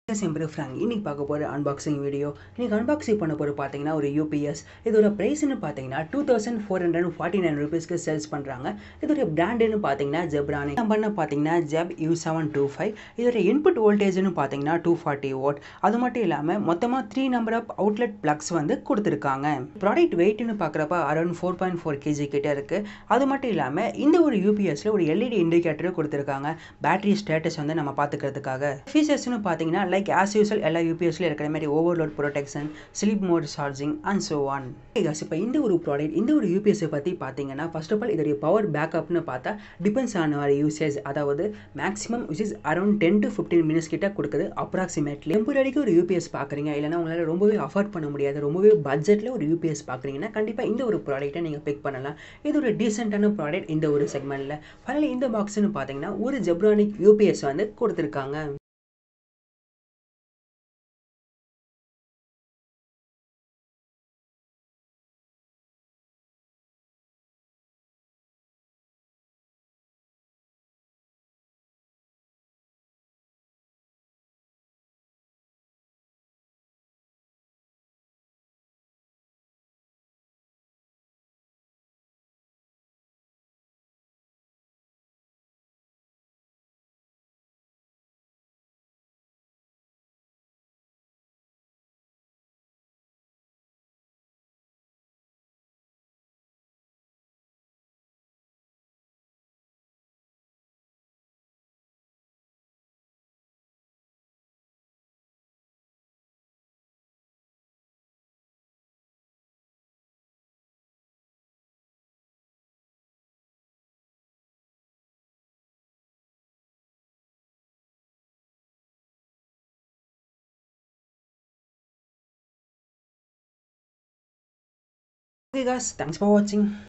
Simple Frank இன்னைக்கு பார்க்க போகிற அன்பாக்சிங் வீடியோ இன்னைக்கு அன்பாக்சிங் பண்ண போகிற பார்த்தீங்கன்னா ஒரு யூபிஎஸ் இதோட ப்ரைஸ்னு பார்த்தீங்கன்னா two thousand four hundred forty nine ருபீஸ்க்கு சேல்ஸ் பண்ணுறாங்க இதோட பிராண்டுன்னு பார்த்தீங்கன்னா ஜெப்ரானி நம்பர்னு பார்த்தீங்கன்னா Zeb U seven two five இதோட இன்புட் வோல்டேஜ்னு பார்த்தீங்கன்னா டூ ஃபார்ட்டி வாட் அது மட்டும் இல்லாமல் மொத்தமாக three number of outlet plugs வந்து கொடுத்துருக்காங்க ப்ராடக்ட் வெயிட்னு பார்க்குறப்ப around four point four KG கிட்ட இருக்குது அது மட்டும் இல்லாமல் இந்த ஒரு யூபிஎஸ்ல ஒரு எல்இடி இண்டிகேட்டரும் கொடுத்துருக்காங்க பேட்டரி ஸ்டேட்டஸ் வந்து நம்ம பார்த்துக்கிறதுக்காக ஃபீச்சர்ஸ்னு பார்த்தீங்கன்னா லைக் ஆஸ் யூஸ்வல் எல்லா யூபிஎஸ்ல இருக்கிற மாதிரி overload protection sleep mode charging and so on இப்போ இந்த ஒரு ப்ராடக்ட் இந்த ஒரு யூபிஎஸ்ஸை பற்றி பார்த்தீங்கன்னா ஃபர்ஸ்ட் ஆஃப் ஆல் இதோடைய பவர் பேக்கப்னு பார்த்தா டிபெண்ட்ஸ் ஆன் அவர் யூசேஜ் அதாவது maximum which is around ten to fifteen minutes கிட்ட கொடுக்குது அப்ராக்சிமேட்லி டெம்பரரிக்கு ஒரு யூபிஎஸ் பார்க்குறீங்க இல்லைனா உங்களால் ரொம்பவே அஃபோர்ட் பண்ண முடியாது ரொம்பவே பட்ஜெட்டில் ஒரு யூபிஎஸ் பார்க்குறீங்கன்னா கண்டிப்பாக இந்த ஒரு ப்ராடக்ட்டை நீங்கள் பிக் பண்ணலாம் இது ஒரு டீசெண்டான ப்ராடக்ட் இந்த ஒரு செக்மெண்ட்டில் ஃபைனலி இந்த பாக்ஸ்னு பார்த்தீங்கன்னா ஒரு ஜெப்ரானிக் யூபிஎஸ் வந்து கொடுத்துருக்காங்க Okay guys, thanks for watching.